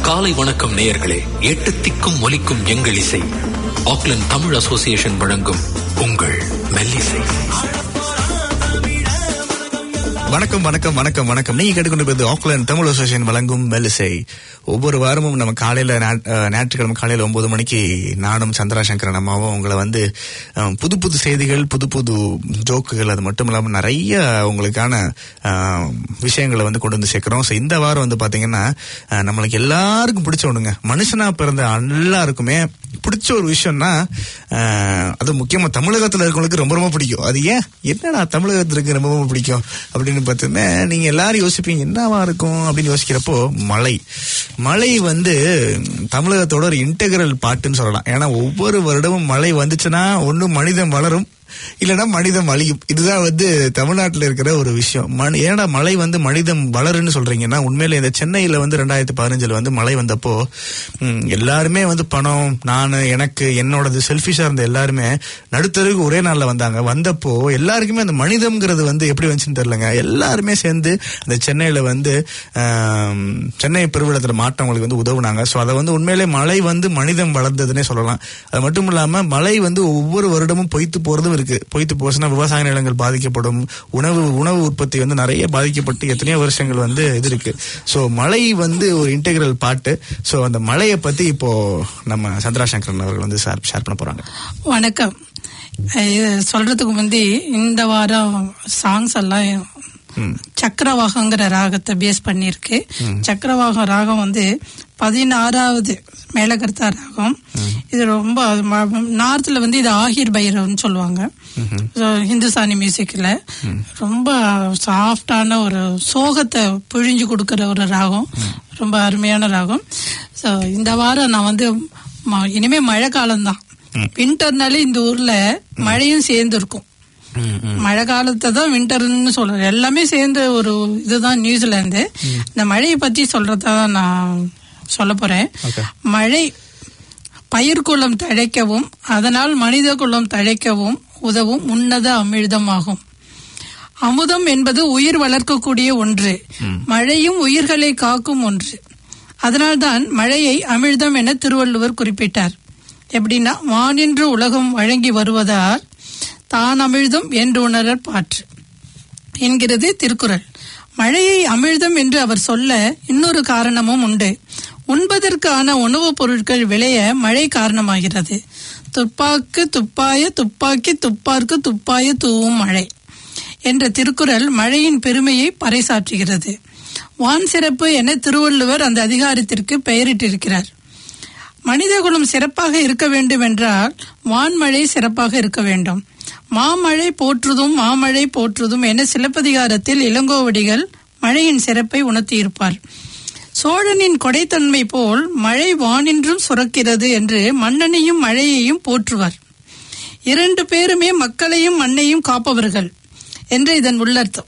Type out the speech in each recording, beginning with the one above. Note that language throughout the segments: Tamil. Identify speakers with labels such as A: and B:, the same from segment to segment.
A: காலை வணக்கம் நேயர்களே எட்டு திக்கும் ஒலிக்கும் எங்கள் இசை ஆக்லாந்து தமிழ் அசோசியேஷன் வழங்கும் உங்கள் மெல்லிசை
B: வணக்கம் வணக்கம் வணக்கம் வணக்கம் நீங்க கேட்டுக்கொண்டிருப்பது ஆக்லாந்து தமிழ் அசோசியேஷன் வழங்கும் மெல்லிசை ஒவ்வொரு வாரமும் நம்ம காலையில ஞா- அஹ், ஞாயிற்றுக்கிழமை காலையில ஒன்பது மணிக்கு நானும் சந்திரா சங்கரன் அம்மாவும் உங்களை வந்து அஹ், புது புது செய்திகள் புது புது ஜோக்குகள் அது மட்டும் இல்லாம நிறைய உங்களுக்கான அஹ், விஷயங்களை வந்து கொண்டு வந்து சேர்க்கிறோம் ஸோ இந்த வாரம் வந்து பாத்தீங்கன்னா அஹ், நம்மளுக்கு எல்லாருக்கும் பிடிச்ச ஒண்ணுங்க மனுஷனா பிறந்த எல்லாருக்குமே பிடிச்ச ஒரு விஷயம்னா அஹ், அது முக்கியமா தமிழகத்துல இருக்கவங்களுக்கு ரொம்ப ரொம்ப பிடிக்கும் அது ஏன் என்னடா தமிழகத்திற்கு ரொம்ப ரொம்ப பிடிக்கும் அப்படின்னு பார்த்தீங்கன்னா நீங்க எல்லாரும் யோசிப்பீங்க என்னவா இருக்கும் அப்படின்னு யோசிக்கிறப்போ மழை மழை வந்து தமிழகத்தோட ஒரு இன்டெகிரல் பாட்டுன்னு சொல்லலாம் ஏன்னா ஒவ்வொரு வருடமும் மழை வந்துச்சுன்னா ஒண்ணு மனிதன் வளரும் இல்லைன்னா மனிதம் அழியும் இதுதான் வந்து தமிழ்நாட்டில் இருக்கிற ஒரு விஷயம் மனி- ஏன்னா மழை வந்து மனிதம் வளருன்னு சொல்றீங்கன்னா உண்மையில இந்த சென்னையில வந்து ரெண்டாயிரத்தி பதினஞ்சுல வந்து மழை வந்தப்போ ம், எல்லாருமே வந்து பணம் நான் எனக்கு என்னோடது செல்ஃபிஷா இருந்த எல்லாருமே நடுத்தருக்கு ஒரே நாள்ல வந்தாங்க வந்தப்போ எல்லாருக்குமே அந்த மனிதம்ங்கிறது வந்து எப்படி வந்துச்சுன்னு தெரியலங்க எல்லாருமே சேர்ந்து அந்த சென்னையில வந்து ஆம், சென்னை பெருவிடத்துல மாற்றவங்களுக்கு வந்து உதவுனாங்க ஸோ அதை வந்து உண்மையிலே மழை வந்து மனிதம் வளர்ந்ததுன்னே சொல்லலாம் அது மட்டும் இல்லாம மழை வந்து ஒவ்வொரு வருடமும் பொய்த்து போறதும் இருக்கு பொய்த்து போச்சுன்னா விவசாய நிலங்கள் பாதிக்கப்படும் உணவு உணவு உற்பத்தி வந்து நிறைய பாதிக்கப்பட்டு எத்தனையோ வருஷங்கள் வந்து இது இருக்கு ஸோ மழை வந்து ஒரு இன்டெகிரல் பாட்டு ஸோ அந்த மழையை பத்தி இப்போ நம்ம சந்திரா சங்கரன் அவர்கள் வந்து ஷேர் ஷேர் பண்ண போறாங்க
C: வணக்கம் அஹ் இது சொல்றதுக்கு முந்தி இந்த வாரம் சாங்ஸ் எல்லாம் சக்கரவாகங்கிற ராகத்தை பேஸ் பண்ணியிருக்கு சக்கரவாகம் ராகம் வந்து பதினாறாவது மேலகர்த்தா ராகம் இது ரொம்ப நார்த்ல வந்து இது ஆஹிர் பைரவ்னு சொல்லுவாங்க So, ஹிந்துஸ்தானி மியூசிக்ல ரொம்ப சாஃப்டான ஒரு சோகத்தை பிழிஞ்சு கொடுக்கிற ஒரு ராகம் ரொம்ப அருமையான ராகம் ஸோ இந்த வாரம் நான் வந்து ம- இனிமே மழை காலம்தான் வின்டர்னாலே இந்த ஊர்ல மழையும் சேர்ந்து இருக்கும் மழை காலத்தை தான் வின்டர்னு சொல்றேன் எல்லாமே சேர்ந்த ஒரு இதுதான் நியூசிலாந்து இந்த மழையை பத்தி சொல்றதா நான் சொல்ல போறேன் மழை பயிர்குளம் தழைக்கவும் அதனால் மனித குலம் தழைக்கவும் உதவும் உன்னத அமிழ்தமாகும் அமுதம் என்பது உயிர் வளர்க்கக்கூடிய ஒன்று மழையும் உயிர்களை காக்கும் ஒன்று அதனால்தான் மழையை அமிழ்தம் என திருவள்ளுவர் குறிப்பிட்டார் எப்படின்னா வானின்று உலகம் வழங்கி வருவதால் தான் அமிழ்தும் என்று உணரற் பாற்று என்கிறது திருக்குறள் மழையை அமிழ்தம் என்று அவர் சொல்ல இன்னொரு காரணமும் உண்டு உண்பதற்கான உணவுப் பொருட்கள் விளைய மழை காரணமாகிறது துப்பாக்கு துப்பாய துப்பாக்கி துப்பார்க்கு துப்பாய தூவும் மழை என்ற திருக்குறள் மழையின் பெருமையை பறைசாற்றுகிறது வான் சிறப்பு என திருவள்ளுவர் அந்த அதிகாரத்திற்கு பெயரிட்டிருக்கிறார் மனிதகுலம் சிறப்பாக இருக்க வேண்டும் என்றால் வான்மழை சிறப்பாக இருக்க வேண்டும் மாமழை போற்றுதும் மாமழை போற்றுதும் என சிலப்பதிகாரத்தில் இளங்கோவடிகள் மழையின் சிறப்பை உணர்த்தியிருப்பார் சோழனின் கொடைத்தன்மை போல் மழை வானின்றும் சுரக்கிறது என்று மன்னனையும் மழையையும் போற்றுவார் இரண்டு பேருமே மக்களையும் மண்ணையும் காப்பவர்கள் என்று இதன் உள்ளர்த்தம்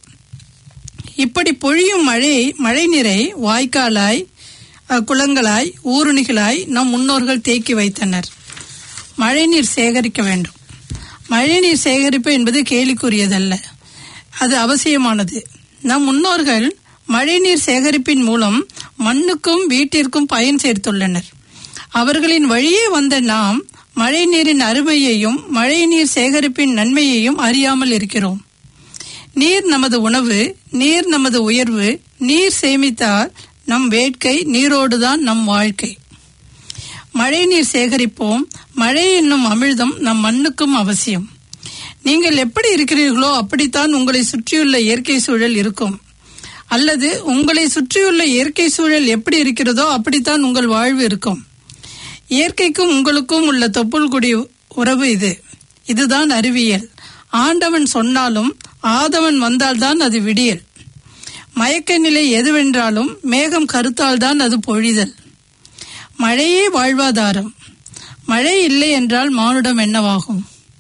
C: இப்படி பொழியும் மழை மழைநீரை வாய்க்காலாய் அஹ், குளங்களாய் ஊருணிகளாய் நம் முன்னோர்கள் தேக்கி வைத்தனர் மழைநீர் சேகரிக்க வேண்டும் மழைநீர் சேகரிப்பு என்பது கேலிக்குரியதல்ல அது அவசியமானது நம் முன்னோர்கள் மழைநீர் சேகரிப்பின் மூலம் மண்ணுக்கும் வீட்டிற்கும் பயன் சேர்த்துள்ளனர் அவர்களின் வழியே வந்த நாம் மழைநீரின் அருமையையும் மழைநீர் சேகரிப்பின் நன்மையையும் அறியாமல் இருக்கிறோம் நீர் நமது உணவு நீர் நமது உயர்வு நீர் சேமித்தால் நம் வேட்கை நீரோடுதான் நம் வாழ்க்கை மழை நீர் சேகரிப்போம் மழை என்னும் அமிழ்தம் நம் மண்ணுக்கும் அவசியம் நீங்கள் எப்படி இருக்கிறீர்களோ அப்படித்தான் உங்களை சுற்றியுள்ள இயற்கை சூழல் இருக்கும் அல்லது உங்களை சுற்றியுள்ள இயற்கை சூழல் எப்படி இருக்கிறதோ அப்படித்தான் உங்கள் வாழ்வு இருக்கும் இயற்கைக்கும் உங்களுக்கும் உள்ள தொப்புள்குடி உறவு இது இதுதான் அறிவியல் ஆண்டவன் சொன்னாலும் ஆதவன் வந்தால்தான் அது விடியல் மயக்க நிலை எதுவென்றாலும் மேகம் கருத்தால்தான் அது பொழிதல் மழையே வாழ்வாதாரம் மழை இல்லை என்றால் மானுடம் என்னவாகும்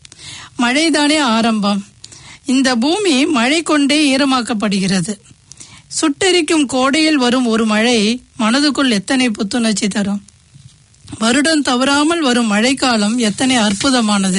C: மழைதானே ஆரம்பம் இந்த பூமி மழை கொண்டே ஈரமாக்கப்படுகிறது சுட்டெரிக்கும் கோடையில் வரும் ஒரு மழை மனதுக்குள் எத்தனை புத்துணர்ச்சி தரும் வருடம் தவறாமல் வரும் மழைக்காலம் எத்தனை அற்புதமானது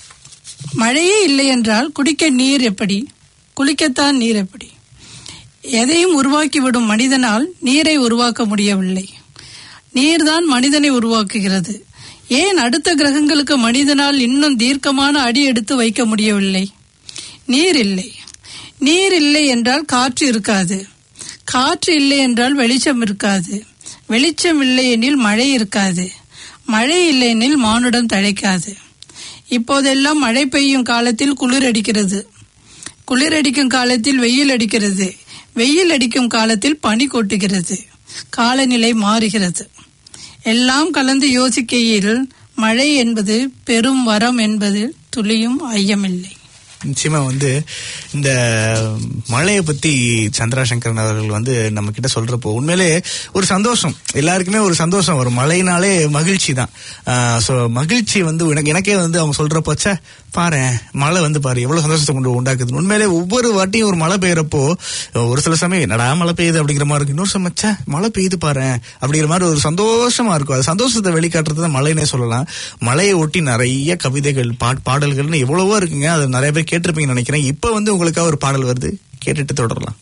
C: மழையே இல்லை என்றால் குடிக்க நீர் எப்படி குளிக்கத்தான் நீர் எப்படி எதையும் உருவாக்கிவிடும் மனிதனால் நீரை உருவாக்க முடியவில்லை நீர்தான் மனிதனை உருவாக்குகிறது ஏன் அடுத்த கிரகங்களுக்கு மனிதனால் இன்னும் தீர்க்கமான அடி எடுத்து வைக்க முடியவில்லை நீர் இல்லை நீர் இல்லை என்றால் காற்று இருக்காது காற்று இல்லை என்றால் வெளிச்சம் இருக்காது வெளிச்சம் இல்லை எனில் மழை இருக்காது மழை இல்லை எனில் மானுடம் தழைக்காது இப்போதெல்லாம் மழை பெய்யும் காலத்தில் குளிர் அடிக்கிறது குளிர் அடிக்கும் காலத்தில் வெயில் அடிக்கிறது வெயில் அடிக்கும் காலத்தில் பனி கொட்டுகிறது காலநிலை மாறுகிறது எல்லாம் கலந்து யோசிக்கையில் மழை என்பது பெரும் வரம் என்பதில் துளியும் ஐயமில்லை
B: நிச்சயமா வந்து இந்த மழையை பத்தி சந்திராசங்கரன் அவர்கள் வந்து நம்ம கிட்ட சொல்றப்போ உண்மையிலே ஒரு சந்தோஷம் எல்லாருக்குமே ஒரு சந்தோஷம் வரும் மழைனாலே மகிழ்ச்சி தான் ஸோ மகிழ்ச்சி வந்து எனக்கு எனக்கே வந்து அவங்க சொல்றப்போ ச்சே பாரு மழை வந்து பாரு எவ்வளவு சந்தோஷத்தை கொண்டு உண்டாக்குது உண்மையிலே ஒவ்வொரு வாட்டியும் ஒரு மழை பெய்யறப்போ ஒரு சில சமயம் என்னடா மழை பெய்யுது அப்படிங்கிற மாதிரி இருக்கு இன்னொரு சமயம் ச்சே மழை பெய்யுது பாரு அப்படிங்கிற மாதிரி ஒரு சந்தோஷமா இருக்கும் அது சந்தோஷத்தை வெளிக்காட்டுறது தான் மழைனே சொல்லலாம் மழையை ஒட்டி நிறைய கவிதைகள் பாட் பாடல்கள்னு எவ்வளவோ இருக்குங்க அது நிறைய பேர் கேட்டிருப்பீங்கன்னு நினைக்கிறேன் இப்ப வந்து உங்களுக்காக ஒரு பாடல் வருது கேட்டுட்டு தொடரலாம்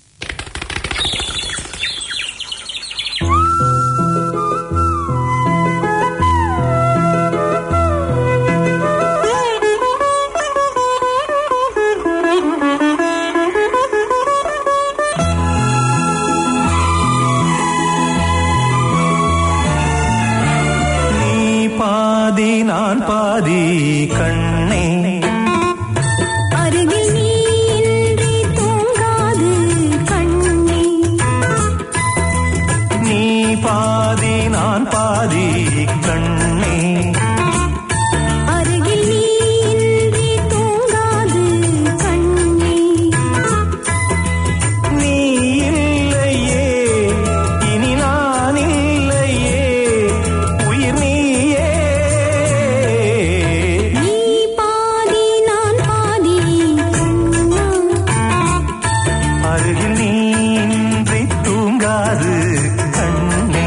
D: நீ பாதி நான் பாதி கண்ணே
E: அருகில் நீ இன்றி தூங்காது கண்ணே
D: நீ பாதி நான் பாதி கண்ணே
E: அருகில் நீ இன்றி தூங்காது கண்ணே
D: நீ இல்லையே இனி நான் இல்லையே உயிர் நீயே
E: நீ பாதி நான் பாதி கண்ணா
D: அருகில் நீ இன்றி தூங்காது கண்ணே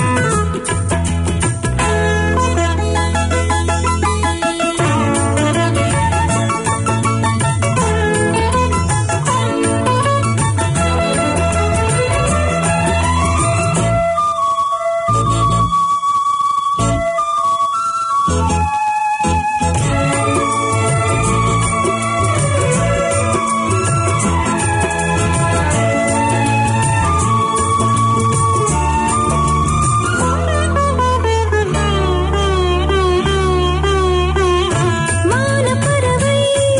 E: மானப்பறவை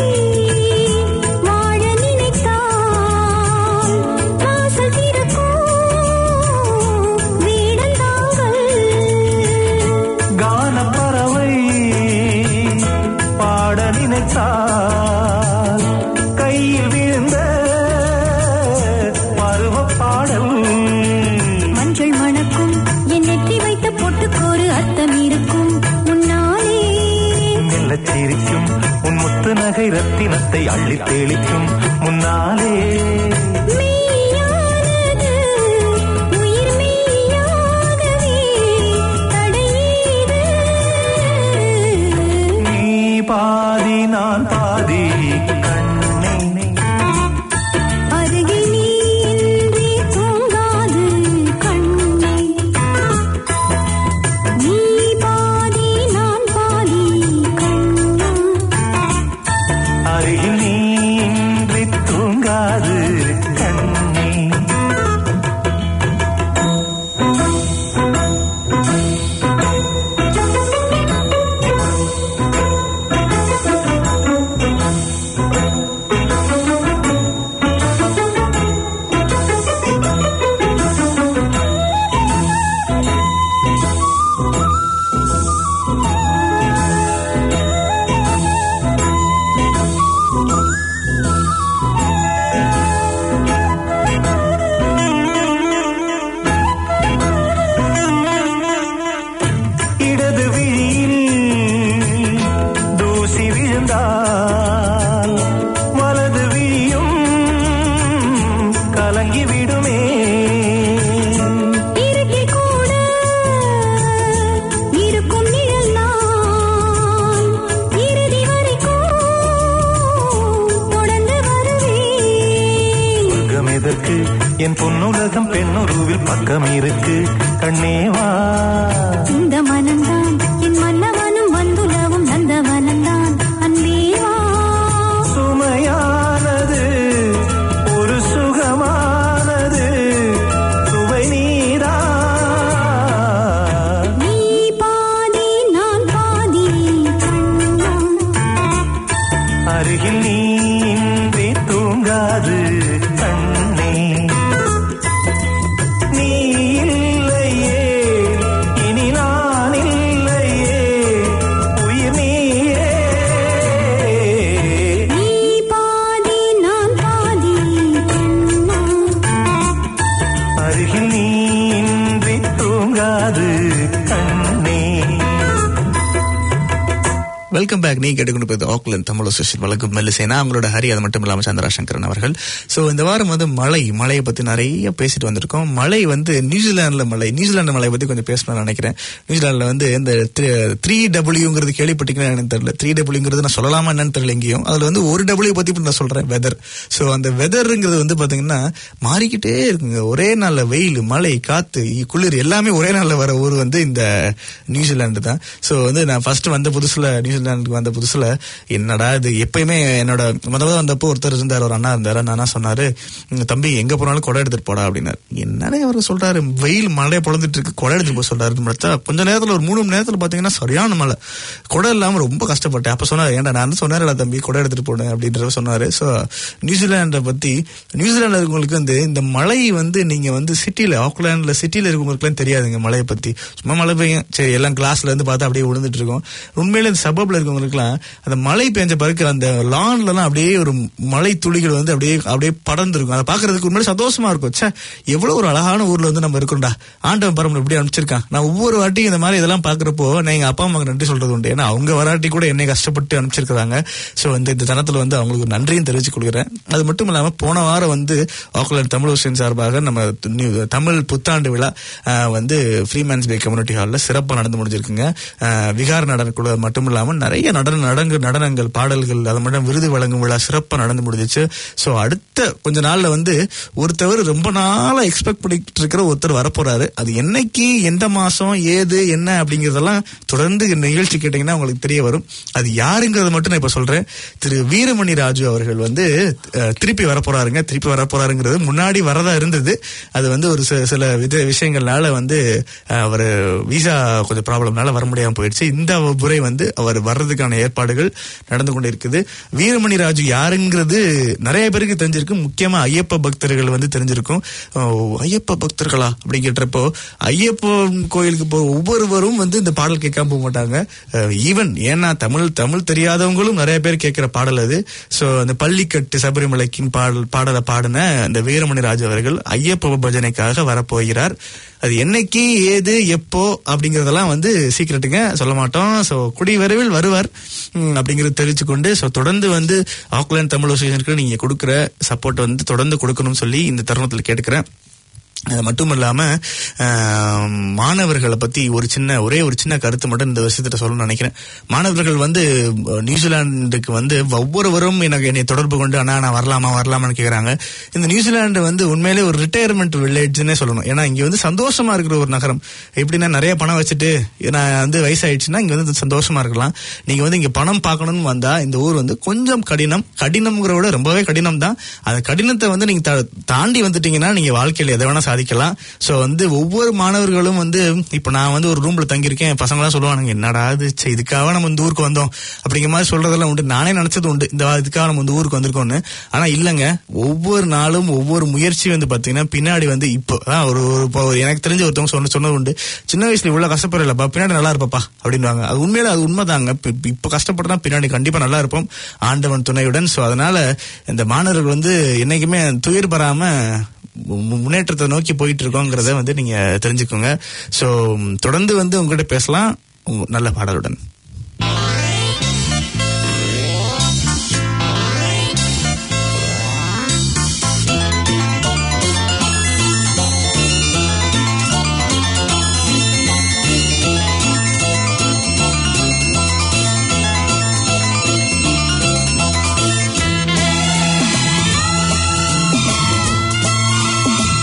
E: வாழ நினைத்தால் வாசல் திறக்கும் வீடந்தாங்கள்
D: கானப்பறவை பாட நினைத்தால் கையில் விழுந்த பருவப் பாடல்
E: மஞ்சள் மணக்கும் என் நெற்றி வைத்த பொட்டுக்கோரு அர்த்தம் இருக்கும் உன்னாலே
D: மெல்லச் சிரிக்கும் உன் முத்து நகை ரத்தினத்தை அள்ளித் தெளிக்கும் முன்னாலே
E: மெய்யானது உயிர் மெய்யாகவே தடையீது
D: நீ பாதி நான் பாதி கண்ணே
E: அருகில் நீ இன்றி தூங்காது கண்ணே நீ பாதி நான் பாதி கண்ணா
D: அருகில் நீ இன்றி தூங்காது கண்ணே இடது விழியில் தூசி விழுந்தால் வலது விழியும் கலங்கி விடுமே
E: இருட்டில் கூட இருக்கும் நிழல் நான் இறுதி வரைக்கும் தொடர்ந்து வருவேன்
D: சொர்க்கம் எதற்கு என் பொன்னுலகம் பெண்ணுருவில் பக்கம் இருக்கு கண்ணேவா
E: இந்த மனம்தான் என் மன்னவனும் வந்துலவும் நந்தவனம்தான் அன்பேவா
D: சுமையானது ஒரு சுகமானது சுவை நீரா
E: நீ பாதி நான் பாதி கண்ணா
D: அருகில் நீ இன்றி தூங்காது கண்ணே நீ இல்லையே இனி நான் இல்லையே உயிர் நீயே
E: நீ பாதி நான் பாதி கண்ணா
D: அருகில் நீ இன்றி தூங்காது கண்ணே
B: வெல்கம் பேக் நீ கேட்டுக்கொண்டு போய் ஆக்லாந்து தமிழ் அசோசியேஷன் வழங்கும் மெல்லிசேனா அவங்களோட ஹரி அது மட்டும் இல்லாமல் சந்திராசங்கரன் அவர்கள் ஸோ இந்த வாரம் வந்து மழை மழையை பற்றி நிறைய பேசிட்டு வந்திருக்கோம் மழை வந்து நியூசிலாண்டில் மழை நியூசிலாந்து மழையை பற்றி கொஞ்சம் பேசணும்னு நினைக்கிறேன் நியூசிலாண்டில் வந்து இந்த த்ரீ டபிள்யூங்கிறது கேள்விப்பட்டீங்கன்னா என்னன்னு தெரியல த்ரீ டபிள்யூங்கிறது நான் சொல்லலாமா என்னன்னு தெரியல எங்கேயும் அதில் வந்து ஒரு டபிள்யூ பற்றி இப்ப நான் சொல்கிறேன் வெதர் ஸோ அந்த வெதருங்கிறது வந்து பார்த்தீங்கன்னா மாறிக்கிட்டே இருக்குங்க ஒரே நாளில் வெயில் மழை காற்று குளிர் எல்லாமே ஒரே நாளில் வர ஊர் வந்து இந்த நியூசிலாந்து தான் ஸோ வந்து நான் ஃபர்ஸ்ட் வந்த புதுசுல நியூசிலாந்துக்கு வந்த புதுசுல என்னடா இது எப்பயுமே என்னோட முதல்ல வந்தப்போ ஒருத்தர் இருந்தார் ஒரு அண்ணா இருந்தார் அந்த அண்ணா சொன்னாரு "உம், தம்பி எங்க போனாலும் கொடை எடுத்துட்டு போடா அப்படின்னாரு என்னடே அவர் சொல்றாரு வெயில் மழையை பொழந்துட்டு இருக்கு கொடை எடுத்துட்டு போக சொல்றாரு மச்சா, கொஞ்ச நேரத்துல ஒரு மூணு மணி நேரத்துல பாத்தீங்கன்னா சரியான மழை கொடை இல்லாம ரொம்ப கஷ்டப்பட்டேன் அப்ப சொன்னாரு ஏன்டா நான் சொன்னேன்டா தம்பி கொடை எடுத்துட்டு போனேன் அப்படின்ற சொன்னாரு ஸோ நியூசிலாண்டை பத்தி நியூசிலாந்துல இருக்கவங்களுக்கு வந்து இந்த மழை வந்து நீங்க வந்து சிட்டில ஆக்லாண்ட்ல சிட்டில இருக்கவங்களுக்குலாம் தெரியாதுங்க மழையை பத்தி சும்மா மழை பெய்யும் சரி எல்லாம் கிளாஸ்ல இருந்து பார்த்தா அப்படியே விழுந்துட்டு இருக்கோம் உண்மையில இந்த சபப்ல இருக்கவங்களுக்குலாம் அந்த மழை பெஞ்ச பிறகு அந்த லான்ல எல்லாம் அப்படியே ஒரு மழை துளிகள் வந்து அப்படியே அப்படியே படர்ந்துருக்கும் அதை பாக்குறதுக்கு உண்மையில சந்தோஷமா இருக்கும் ச்சே எவ்வளவு ஒரு அழகான ஊர்ல வந்து நம்ம இருக்கோம்டா ஆண்டவன் பரம்பரை இப்படி அனுப்பிச்சிருக்கான் நான் ஒவ்வொரு வாட்டியும் இந்த மாதிரி இதெல்லாம் பாக்குறப்போ நான் எங்க அப்பா அம்மாக்கு நன்றி சொல்றது உண்டு ஏன்னா அவங்க வராட்டி கூட என்னை கஷ்டப்பட்டு அனுப்பிச்சிருக்காங்க சோ இந்த இந்த தனத்துல வந்து அவங்களுக்கு ஒரு நன்றியும் தெரிவிச்சு கொள்கிறேன் அது மட்டும் இல்லாம போன வாரம் வந்து ஆக்லாந்து தமிழ் விஷயம் சார்பாக நம்ம நியூ- தமிழ் புத்தாண்டு விழா ஆஹ், வந்து ஃப்ரீமேன்ஸ் பே கம்யூனிட்டி ஹாலில் சிறப்பாக நடந்து முடிஞ்சிருக்குங்க ஆஹ், விகார நடன குழு மட்டும் இல்லாமல் நிறைய நடன நடங்கு நடனங்கள் பாடல்கள் அது மட்டும் விருது வழங்கும் விழா சிறப்பாக நடந்து முடிஞ்சிச்சு ஸோ அடுத்த கொஞ்ச நாள்ல வந்து ஒருத்தவர் ரொம்ப நாளா எக்ஸ்பெக்ட் பண்ணிட்டு இருக்கிற ஒருத்தர் வரப்போறாரு அது என்னைக்கு எந்த மாசம் ஏது என்ன அப்படிங்கறதெல்லாம் தொடர்ந்து இந்த நிகழ்ச்சி கேட்டீங்கன்னா உங்களுக்கு தெரிய வரும் அது யாருங்கிறத மட்டும் நான் இப்ப சொல்றேன் திரு வீரமணி ராஜு அவர்கள் வந்து அஹ், திருப்பி வரப்போறாருங்க திருப்பி வரப்போறாருங்கிறது முன்னாடி வரதா இருந்தது அது வந்து ஒரு சில- சில வித விஷயங்கள்னால வந்து அஹ், அவர் விசா கொஞ்சம் ப்ராப்ளம்னால வர முடியாம போயிடுச்சு இந்த முறை வந்து அவர் வர்றதுக்கான ஏற்பாடுகள் நடந்து கொண்டு இருக்குது வீரமணி ராஜு யாருங்கிறது நிறைய பேருக்கு தெரிஞ்சிருக்கு முக்கியமா ஐயப்ப பக்தர்கள் வந்து தெரிஞ்சிருக்கும் ஓ, ஐயப்ப பக்தர்களா அப்படி கேட்டப்போ ஐயப்பன் கோயிலுக்கு போ ஒவ்வொருவரும் வந்து இந்த பாடல் கேட்காம போக மாட்டாங்க ஈவன் ஏன்னா தமிழ் தமிழ் தெரியாதவங்களும் நிறைய பேர் கேட்கிற பாடல் அது சோ அந்த பள்ளிக்கட்டு சபரிமலைக்கின் பாடல் பாடலை பாடின அந்த வீரமணி ராஜு அவர்கள் ஐயப்ப பஜனைக்காக வரப்போகிறார் அது என்னைக்கு ஏது எப்போ அப்படிங்கறதெல்லாம் வந்து சீக்கிரட்டுங்க சொல்ல மாட்டோம் சோ குடி விரைவில் வருவார் ம், அப்படிங்கறது தெரிவிச்சு கொண்டு சோ தொடர்ந்து வந்து ஆக்லாந்து தமிழ் அசோசியேஷனுக்கு நீங்க கொடுக்குற சப்போர்ட் வந்து தொடர்ந்து கொடுக்கணும்னு சொல்லி இந்த தருணத்தில் கேட்டுக்கிறேன் அது மட்டும் இல்லாம ஆஹ், மாணவர்களை பத்தி ஒரு சின்ன ஒரே ஒரு சின்ன கருத்து மட்டும் இந்த விஷயத்துல சொல்லணும்னு நினைக்கிறேன் மாணவர்கள் வந்து அஹ், நியூசிலாந்துக்கு வந்து ஒவ்வொருவரும் எனக்கு என்னை தொடர்பு கொண்டு அண்ணா நான் வரலாமா வரலாமான்னு கேக்குறாங்க இந்த நியூசிலாந்து வந்து உண்மையிலே ஒரு ரிட்டையர்மெண்ட் வில்லேஜ்னே சொல்லணும் ஏன்னா இங்க வந்து சந்தோஷமா இருக்கிற ஒரு நகரம் எப்படின்னா நிறைய பணம் வச்சுட்டு நான் வந்து வயசாயிடுச்சுன்னா இங்க வந்து சந்தோஷமா இருக்கலாம் நீங்க வந்து இங்க பணம் பார்க்கணும்னு வந்தா இந்த ஊர் வந்து கொஞ்சம் கடினம் கடினம்ங்கிற விட ரொம்பவே கடினம் தான் அந்த கடினத்தை வந்து நீங்க தா- தாண்டி வந்துட்டீங்கன்னா நீங்க வாழ்க்கையில எதை வேணா சாதிக்கலாம் சோ வந்து ஒவ்வொரு மாணவர்களும் வந்து இப்ப நான் வந்து ஒரு ரூம்ல தங்கியிருக்கேன் பசங்க எல்லாம் சொல்லுவானுங்க என்னடா இது ச்சே, இதுக்காக நம்ம இந்த ஊருக்கு வந்தோம் அப்படிங்கிற மாதிரி சொல்றதெல்லாம் உண்டு நானே நினைச்சது உண்டு இந்த வா- இதுக்காக நம்ம இந்த ஊருக்கு வந்திருக்கோம்னு ஆனா இல்லங்க ஒவ்வொரு நாளும் ஒவ்வொரு முயற்சி வந்து பாத்தீங்கன்னா பின்னாடி வந்து இப்போ அதான் ஒரு ஒரு- இப்போ ஒரு எனக்கு தெரிஞ்ச ஒருத்தவங்க சொன்ன சொன்னது உண்டு சின்ன வயசுல இவ்வளவு கஷ்டப்படலப்பா பின்னாடி நல்லா இருப்பப்பா அப்படின்வாங்க அது உண்மையில அது உண்மைதாங்க இப்ப- இப்ப- இப்ப கஷ்டப்பட்டா பின்னாடி கண்டிப்பா நல்லா இருப்போம் ஆண்டவன் துணையுடன் சோ அதனால இந்த மாணவர்கள் வந்து என்னைக்குமே துயர் பெறாம மு- முன்னேற்றத்தை நோக்கி போயிட்டு இருக்கோங்கிறத வந்து நீங்க தெரிஞ்சுக்கோங்க சோ தொடர்ந்து வந்து உங்ககிட்ட பேசலாம் உங்க- நல்ல பாடலுடன்
E: நீ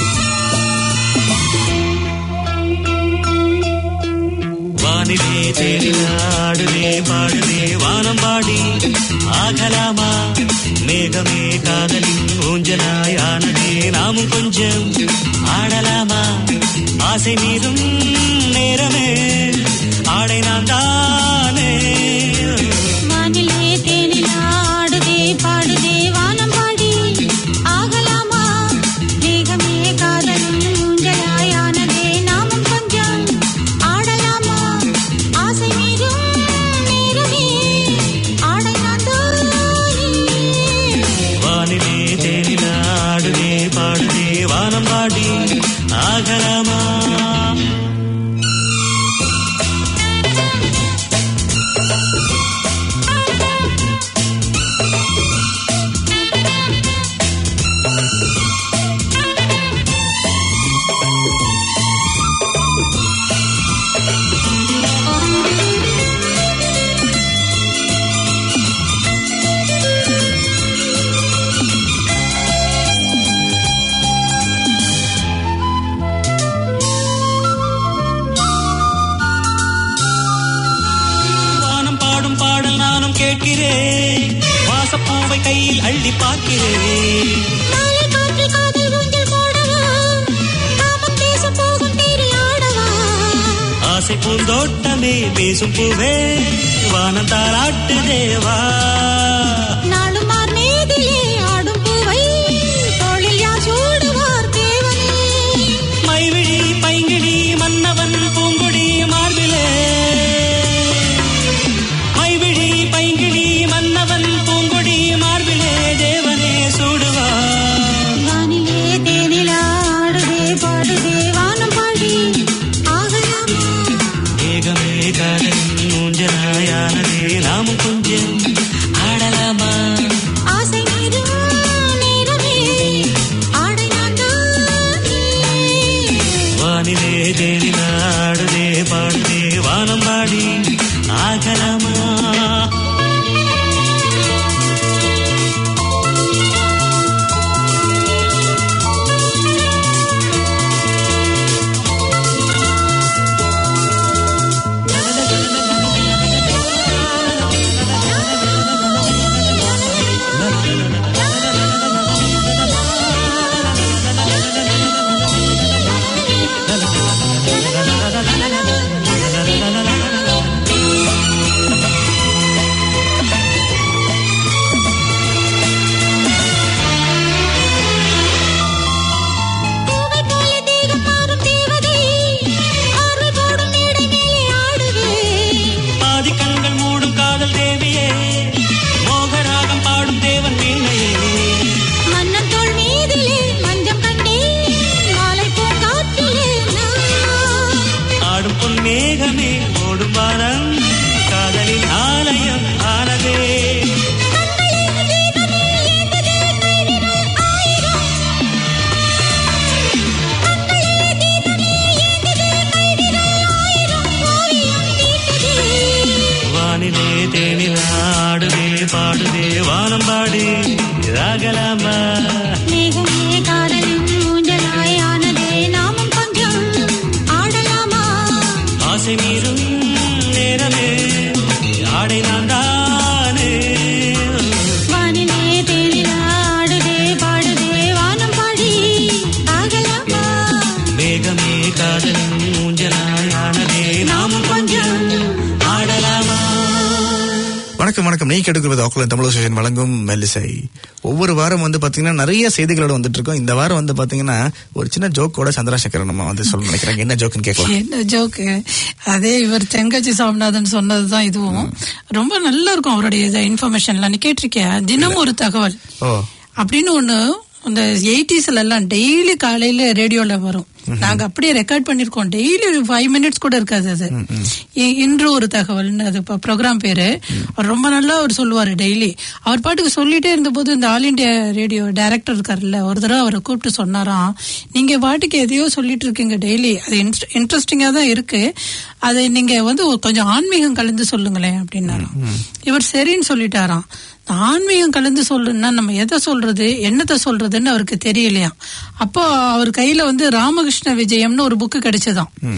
F: வானிலே தேடினாடுதே பாடுதே வானம் பாடி ஆகலாமா மேகமே காதலின் ஊஞ்சலாயானதே நாமும் கொஞ்சம் ஆடலாமா ஆசை மீதும் நேரமே ஆடை நான் தானே
E: வானிலே தேனிலா ஆடுதே பாடுதே வானம் பாடி ஆகலாமா மேகமே காதலும் ஊஞ்சலாயானதே நாமும் கொஞ்சம் ஆடலாமா ஆசை மீதும் நேரமே ஆடை நான் தானே.
F: வானிலே தேனிலாடுதே பாடுதே வானம் பாடி ஆகலாமா வானம் பாடும் பாடல் நானும் கேட்கிறேன் வாசப்பூவை கையில் அள்ளி பார்க்கிறேன்
E: நாளை காற்றில் காதல் ஊஞ்சல் போடவா காமம் பேச போகும் தேறி ஆடவா
F: ஆசை பூந்தோட்டமே பேசும் பூவே வானம் தாராட்டு தேவா
E: நாளும் மார் மீதிலே ஆடும் பூவை தோளில் யார் சூடுவார் தேவனே
F: மைவிழி பைங்கிழி மன்னவன் பூங்குடி மார்பிலே மைவிழி பைங்கிழி மன்னவன் பூங்குடி மார்பிலே தேவனே சூடுவா
E: வானிலே தேனிலா ஆடுதே பாடுதே வானம் பாடி ஆகலாமா
F: ஏகமே காதல் மூஞ்சனாயானதே நாமும் கொஞ்சம் ஆடலாமா
E: ஆசை மீதும் நேரமே ஆடை நான் தானே.
F: வானிலே தேடினாடுதே பாடுதே வானம் பாடி ஆகலாமா
E: பூவை போல தேகம் மாறும் தேவதை ஆர்வை போடும் மேடை மேலே ஆடுவே
F: பாதி கண்கள் மூடும் காதல் தேவியே மோகராகம் பாடும் தேவன் வீணையே
E: மன்னன் தோள் மீதிலே மஞ்சம் கண்டேன் மாலை பூங்காற்றிலே நான்
F: ஆடும் பொன் மேகமே ஓடும் வானம் காதலின் ஆலயம் ஆனதே வானிலே தேனில் ஆடுதே பாடுதே வானம் பாடி ராகலாமா
E: மேகமே காதலின் ஊஞ்சலாய் ஆனதே நாமும் கொஞ்சம் ஆடலாமா
F: ஆசை மீறும் நேரமே ஆடை நான் தானே
E: வானிலே தேனில் ஆடுதே பாடுதே வானம் பாடி ஆகலாமா
F: மேகமே காதல் ஊஞ்சலாய் ஆனதே நாமும் கொஞ்சம் ஆடலாமா
B: வணக்கம் வணக்கம் நீ கேட்டுக்கிறது ஆக்லாந்து தமிழ் அசோசியேஷன் வழங்கும் மெல்லிசை ஒவ்வொரு வாரம் வந்து பாத்தீங்கன்னா நிறைய செய்திகளோட வந்துட்டு இருக்கோம் இந்த வாரம் வந்து பாத்தீங்கன்னா ஒரு சின்ன ஜோக்கோட சந்திரசேகரன் நம்ம வந்து சொல்ல நினைக்கிறாங்க என்ன ஜோக்குன்னு கேட்கலாம்
C: என்ன ஜோக்கு அதே இவர் தென்காசி சாமிநாதன் சொன்னதுதான் இதுவும் ரொம்ப நல்லா இருக்கும் அவருடைய இன்ஃபர்மேஷன்லாம் நீ கேட்டிருக்கியா தினமும் ஒரு தகவல்
B: ஓ
C: அப்படின்னு ஒண்ணு அந்த எயிட்டிஸ்ல எல்லாம் டெய்லி காலையில ரேடியோல வரும் நாங்க அப்படியே ரெக்கார்ட் பண்ணிருக்கோம் டெய்லி ஃபைவ் மினிட்ஸ் கூட இருக்காது அது இ- இன்று ஒரு தகவல்னு அது ப்ரோக்ராம் பேரு அவர் ரொம்ப நல்லா அவர் சொல்லுவாரு டெய்லி அவர் பாட்டுக்கு சொல்லிட்டே இருந்தபோது இந்த ஆல் இண்டியா ரேடியோ டைரக்டர் இருக்காருல்ல ஒரு தடவை அவரை கூப்பிட்டு சொன்னாராம் நீங்க பாட்டுக்கு எதையோ சொல்லிட்டு இருக்கீங்க டெய்லி அது இன்ட்ரெஸ்டிங்கா தான் இருக்கு அதை நீங்க வந்து ஒரு கொஞ்சம் ஆன்மீகம் கலந்து சொல்லுங்களேன் அப்படின்னாராம் இவர் சரின்னு சொல்லிட்டாராம் இந்த ஆன்மீகம் கலந்து சொல்றதுன்னா நம்ம எதை சொல்றது என்னத்தை சொல்றதுன்னு அவருக்கு தெரியலையாம் அப்போ அவர் கையில வந்து ராமகிருஷ்ண விஜயம்னு ஒரு புக்கு கிடைச்சதாம்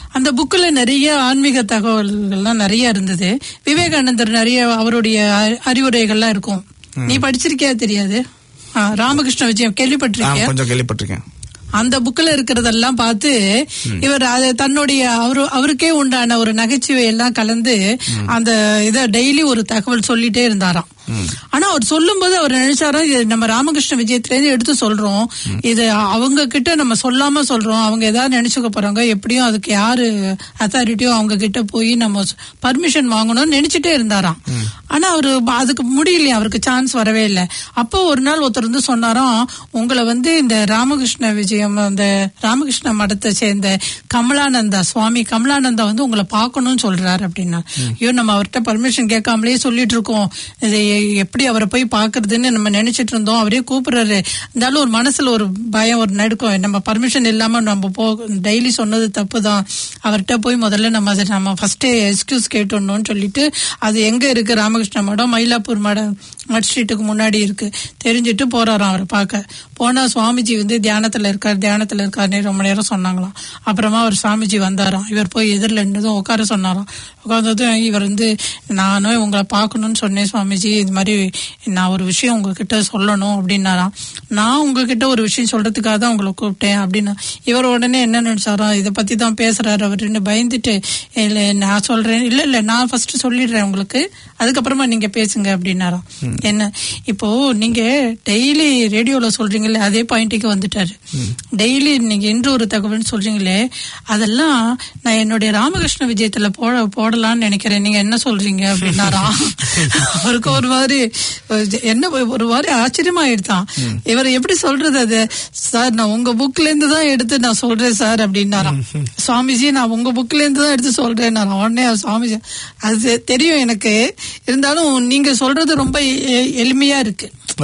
C: அந்த புக்கில் நிறைய ஆன்மீக தகவல்கள்லாம் நிறைய இருந்தது விவேகானந்தர் நிறைய அவருடைய அ- அறிவுரைகள்லாம் இருக்கும் நீ படிச்சிருக்கியா தெரியாது ஆ, ராமகிருஷ்ண விஜயம்
B: ஆ,
C: கேள்விப்பட்டிருக்கியா
B: கொஞ்சம் கேள்விப்பட்டிருக்கேன்
C: அந்த புக்ல இருக்கிறதெல்லாம் பார்த்து இவர் அது தன்னுடைய அவரு அவருக்கே உண்டான ஒரு நகைச்சுவை எல்லாம் கலந்து அந்த இத டெய்லி ஒரு தகவல் சொல்லிட்டே இருந்தாராம் ஆனா அவர் சொல்லும்போது அவர் நினைச்சாராம் இது நம்ம ராமகிருஷ்ண விஜயத்துல இருந்து எடுத்து சொல்றோம் இது அவங்க கிட்ட நம்ம சொல்லாம சொல்றோம் அவங்க ஏதாவது நினைச்சுக்க போறாங்க எப்படியும் அதுக்கு யாரு அத்தாரிட்டியோ அவங்க கிட்ட போய் நம்ம பர்மிஷன் வாங்கணும்னு நினைச்சிட்டே இருந்தாராம் ஆனா அவரு ப- அதுக்கு முடியலையா அவருக்கு சான்ஸ் வரவே இல்லை அப்போ ஒரு நாள் ஒருத்தர் வந்து சொன்னாராம் உங்களை வந்து இந்த ராமகிருஷ்ண விஜயம் அந்த ராமகிருஷ்ண மடத்தை சேர்ந்த கமலானந்தா சுவாமி கமலானந்தா வந்து உங்களை பார்க்கணும்னு சொல்றாரு அப்படின்னா ஐயோ நம்ம அவர்கிட்ட பர்மிஷன் கேட்காமலே சொல்லிட்டு இருக்கோம் இது எ- எப்படி அவரை போய் பாக்குறதுன்னு நம்ம நினைச்சிட்டு இருந்தோம் அவரே கூப்பிடுறாரு இருந்தாலும் ஒரு மனசுல ஒரு பயம் ஒரு நடுக்கம் நம்ம பர்மிஷன் இல்லாம நம்ம போ டெய்லி சொன்னது தப்பு தான் அவர்கிட்ட போய் முதல்ல நம்ம அதை நம்ம ஃபர்ஸ்ட் எக்ஸ்கியூஸ் கேட்டோம்னு சொல்லிட்டு அது எங்க இருக்கு ராமகிருஷ்ண மடம் மயிலாப்பூர் மடம் மட் ஸ்ட்ரீட்டுக்கு முன்னாடி இருக்கு தெரிஞ்சுட்டு போறாராம் அவரை பார்க்க போனா சுவாமிஜி வந்து தியானத்துல இருக்கார் தியானத்துல இருக்காருன்னு ரொம்ப நேரம் சொன்னாங்களாம் அப்புறமா அவர் சுவாமிஜி வந்தாராம் இவர் போய் எதிரில் இருந்ததும் உட்கார சொன்னாராம் உட்கார்ந்ததும் இவர் வந்து நானும் உங்களை பார்க்கணும்னு சொன்னேன் சுவாமிஜி இது மாதிரி நான் ஒரு விஷயம் உங்ககிட்ட சொல்லணும் அப்படின்னாராம் நான் உங்ககிட்ட ஒரு விஷயம் சொல்றதுக்காக தான் உங்களை கூப்பிட்டேன் அப்படின்னா இவர் உடனே என்ன நினைச்சாராம் இதை பத்தி தான் பேசுறாரு அவருன்னு பயந்துட்டு இல்ல நான் சொல்றேன் இல்ல இல்ல நான் ஃபர்ஸ்ட் சொல்லிடுறேன் உங்களுக்கு அதுக்கப்புறமா நீங்க பேசுங்க அப்படின்னாராம் என்ன இப்போ நீங்க டெய்லி ரேடியோல சொல்றீங்களே அதே பாயிண்ட்டுக்கு வந்துட்டாரு டெய்லி நீங்க இன்று ஒரு தகவல்னு சொல்றீங்களே அதெல்லாம் நான் என்னுடைய ராமகிருஷ்ண விஜயத்துல போட போடலாம்னு நினைக்கிறேன் நீங்க என்ன சொல்றீங்க அப்படின்னாராம் அவருக்கு ஒரு மாதிரி அஹ், என்ன ஒரு மாதிரி ஆச்சரியமாயிடுதான் இவர் எப்படி சொல்றது அது சார் நான் உங்க புக்ல இருந்து தான் எடுத்து நான் சொல்றேன் சார் அப்படின்னாராம் சுவாமிஜி நான் உங்க புக்ல இருந்து தான் எடுத்து சொல்றேன் நான் உடனே சுவாமிஜி அது தெரியும் எனக்கு இருந்தாலும் நீங்க சொல்றது ரொம்ப எ- எளிமையா இருக்கு
B: ஓ.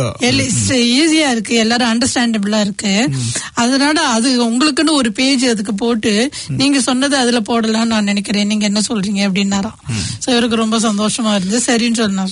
C: ஈஸியா இருக்கு எல்லாரும் அண்டர்ஸ்டாண்டபிளா இருக்கு அதனால அது உங்களுக்குன்னு ஒரு பேஜ் அதுக்கு போட்டு நீங்க சொன்னது அதுல போடலாம்னு நான் நினைக்கிறேன் நீங்க என்ன சொல்றீங்க அப்படின்னாராம் சோ இவருக்கு ரொம்ப சந்தோஷமா இருந்து சரின்னு சொன்னார்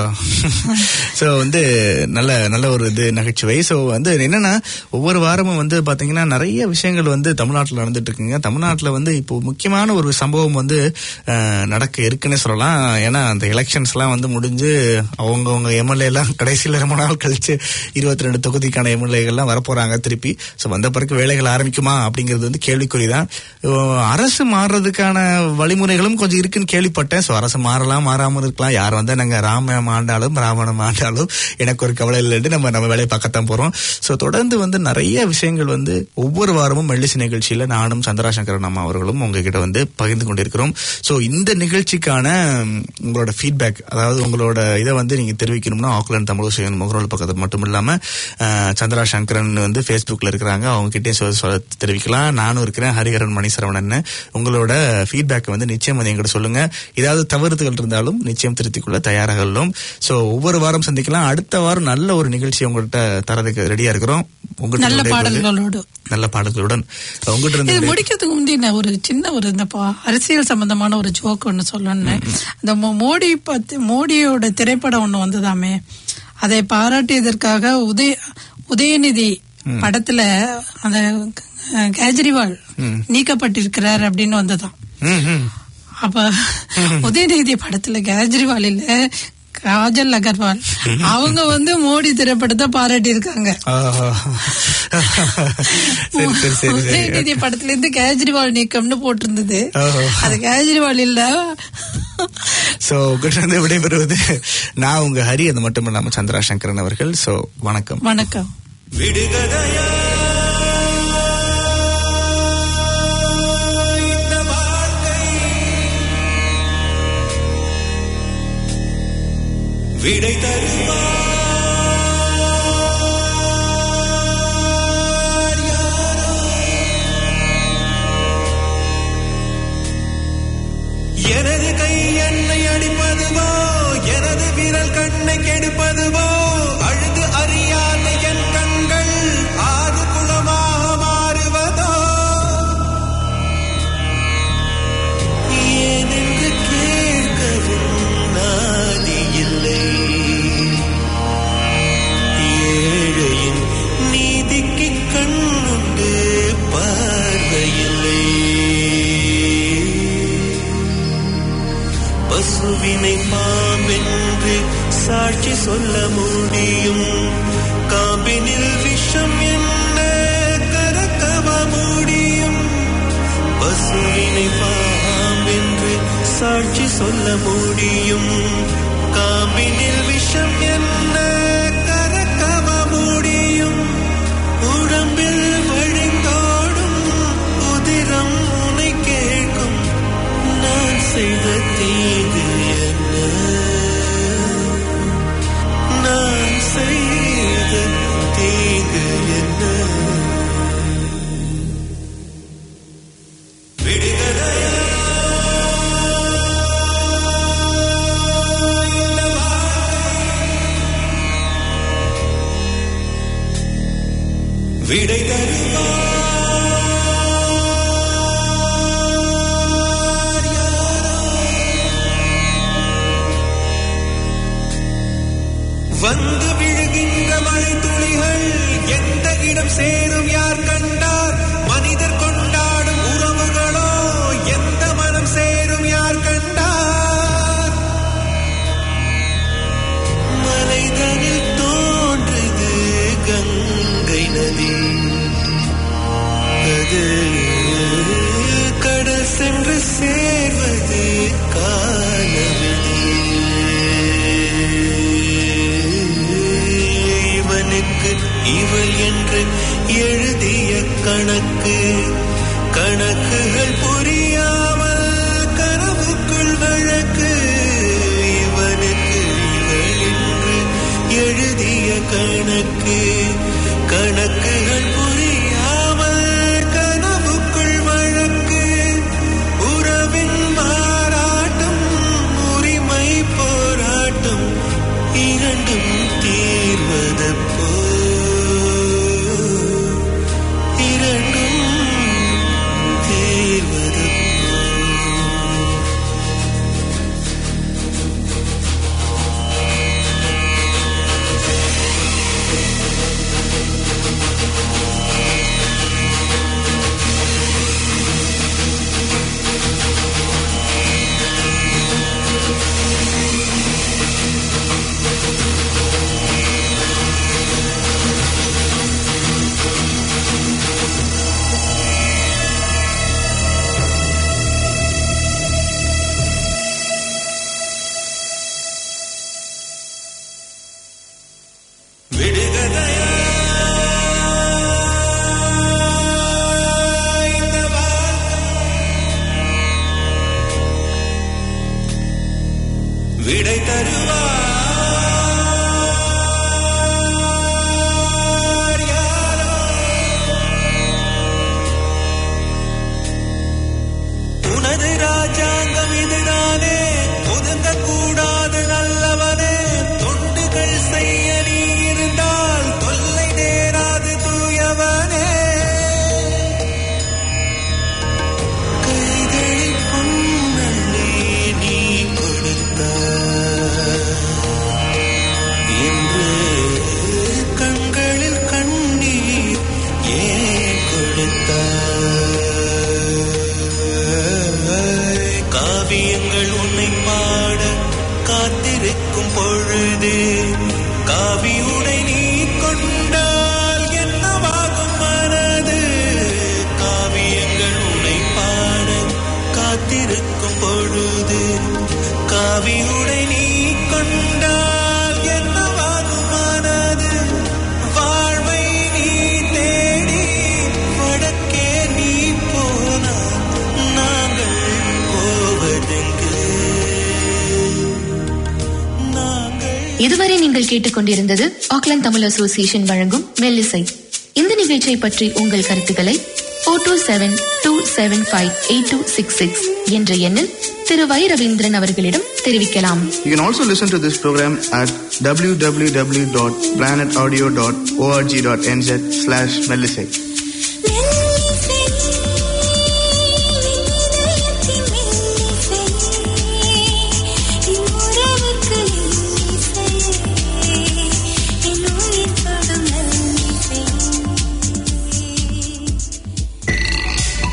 B: ஸோ வந்து நல்ல நல்ல ஒரு இது நகைச்சுவை ஸோ வந்து என்னன்னா ஒவ்வொரு வாரமும் வந்து பாத்தீங்கன்னா நிறைய விஷயங்கள் வந்து தமிழ்நாட்டில் நடந்துட்டு இருக்குங்க தமிழ்நாட்டில் வந்து இப்போ முக்கியமான ஒரு சம்பவம் வந்து அஹ், நடக்க இருக்குன்னு சொல்லலாம் ஏன்னா அந்த எலெக்ஷன்ஸ் எல்லாம் வந்து முடிஞ்சு அவங்கவுங்க எம்எல்ஏ எல்லாம் கடைசியில் ரொம்ப நாள் கழிச்சு இருபத்தி ரெண்டு தொகுதிக்கான எம்எல்ஏகள்லாம் வரப்போறாங்க திருப்பி ஸோ வந்த பிறகு வேலைகள் ஆரம்பிக்குமா அப்படிங்கிறது வந்து கேள்விக்குறி தான் அரசு மாறுறதுக்கான வழிமுறைகளும் கொஞ்சம் இருக்குன்னு கேள்விப்பட்டேன் ஸோ அரசு மாறலாம் மாறாமல் இருக்கலாம் யார் வந்தா நாங்க ராமம் ஆண்டாலும் ராவணம் ஆண்டாலும் எனக்கு ஒரு கவலை இல்லைன்னு நம்ம நம்ம வேலையை பார்க்கத்தான் போறோம் ஸோ தொடர்ந்து வந்து நிறைய விஷயங்கள் வந்து ஒவ்வொரு வாரமும் மெல்லிசை நிகழ்ச்சியில நானும் சந்திராசங்கரன் அம்மா அவர்களும் உங்ககிட்ட வந்து பகிர்ந்து கொண்டிருக்கிறோம் ஸோ இந்த நிகழ்ச்சிக்கான ம், உங்களோட ஃபீட்பேக் அதாவது உங்களோட இதை வந்து நீங்க தெரிவிக்கணும்னா ஆக்லாந்து தமிழ் செய்யணும் முகநூல் பக்கத்தில் மட்டும் இல்லாம அஹ், சந்திரா சங்கரன் வந்து ஃபேஸ்புக்ல இருக்கிறாங்க அவங்க கிட்டே சொல்ல சொல்ல தெரிவிக்கலாம் நானும் இருக்கிறேன் ஹரிஹரன் மணி சரவணன் உங்களோட ஃபீட்பேக் வந்து நிச்சயம் வந்து எங்கிட்ட சொல்லுங்க ஏதாவது தவறுகள் இருந்தாலும் நிச்சயம் திருத்திக் கொள்ள தயாராக உள்ளோம் ஸோ ஒவ்வொரு வாரம் சந்திக்கலாம் அடுத்த வாரம் நல்ல ஒரு நிகழ்ச்சி உங்கள்கிட்ட தரதுக்கு ரெடியா இருக்கிறோம் உங்கள்கிட்ட
C: நல்ல
B: விடைபெறுவது
C: பாடல்களோடு
B: நல்ல பாடல்களுடன் உங்கள்கிட்ட
C: இது
B: இருந்து
C: முடிக்கிறதுக்கு முந்தி நான் ஒரு சின்ன ஒரு இந்த பா- அரசியல் சம்பந்தமான ஒரு ஜோக் ஒன்னு சொல்லணும் அந்த மோ- மோடி பத்தி மோடியோட திரைப்படம் ஒண்ணு வந்ததாமே அதை பாராட்டியதற்காக உதய உதயநிதி படத்துல அந்த அஹ், கேஜ்ரிவால் நீக்கப்பட்டிருக்கிறார் அப்படின்னு வந்ததாம்
B: ம், ம்.
C: அப்ப உதயநிதி படத்துல கேஜ்ரிவால் இல்ல காஜல் அகர்வால் அவங்க வந்து மோடி திரைப்படத்தை பாராட்டி இருக்காங்க
B: ஆஹா. சரி சரி சரி சரி
C: உதயநிதி படத்துல இருந்து கேஜ்ரிவால் நீக்கம்னு போட்டிருந்தது
B: ஓஹோ.
C: அது கேஜ்ரிவால் இல்ல
B: சோ உங்கள்கிட்ட இருந்து விடைபெறுவது நான் உங்க ஹரி அது மட்டும் இல்லாம சந்திரா சங்கரன் அவர்கள் சோ வணக்கம்
C: வணக்கம்
F: விடுகதையா இந்த வாழ்க்கை விடை தருவார் யாரோ எனது கை என்னை அடிப்பதுவோ எனது விரல் கண்ணை கெடுப்பதுவோ அழுது அறியாத என் கண்கள் ஆக
G: பசுவினை பாம்பென்று சாட்சி சொல்ல முடியும் காம்பினில் விஷம் என்ன கரக்கவ முடியும் பசுவினை பாம்பென்று சாட்சி சொல்ல முடியும் காம்பினில் விஷம் என்ன கரக்கவ முடியும் உடம்பில் வழிந்தோடும் உதிரம் உனை கேட்கும் நான் செய்த தீங்கு என்ன நான் செய்த தீங்கு என்ன விடை தருவார் யாரோ? வந்து விழுகின்ற மழை துளிகள் எந்த இடம் சேரும் யார் கண்டார் மனிதர் கொண்டாடும் உறவுகளோ எந்த மனம் சேரும் யார் கண்டார் மலைதனில் தோன்றுது கங்கை நதி அது கடல் சென்று சேர்வது காலவிதி இவனுக்கு இவள் என்று எழுதிய கணக்கு கணக்குகள் புரியாமல் கனவுக்குள் வழக்கு இவனுக்கு இவள் என்று எழுதிய கணக்கு கணக்குகள் புரியாமல் கனவுக்குள் வழக்கு உறவின் மாறாட்டம் உரிமை போராட்டம் இரண்டும் தீர்வதப்போ இரண்டும் தீர்வதப்போ விடுகதையா இந்த வாழ்க்கை விடை தருவார் யாரோ உனது ராஜாங்கம் இதுதானே ஒதுங்க கூடாது நல்லவனே தொண்டுகள் செய்ய நீ இருந்தால் தொல்லை நேராது தூயவனே கைகளில் பொன்னள்ளி நீ கொடுத்தாய் இன்று கண்களில் கண்ணீர் ஏன் கொடுத்தாய் காவியங்கள் உன்னை பாட காத்திருக்கும் பொழுது காவியுடை நீ கொண்டால் என்னவாகும் மனது காவியங்கள் உன்னை பாட காத்திருக்கும் பொழுது காவியுடை நீ கொண்டால் என்னவாகும் மனது வாழ்வை நீ தேடி வடக்கே நீ போனால் நாங்கள் போவதெங்கு நாங்கள்
H: இதுவரை நீங்கள் கேட்டுக்கொண்டிருந்தது ஆக்லாந்து தமிழ் அசோசியேஷன் வழங்கும் மெல்லிசை இந்த நிகழ்ச்சியை பற்றி உங்கள் கருத்துக்களை four two seven two seven five eight two six six என்ற எண்ணில் திரு வை ரவீந்திரன் அவர்களிடம் தெரிவிக்கலாம்
B: You can also listen to this program at www.planetaudio.org.nz slash Melisate.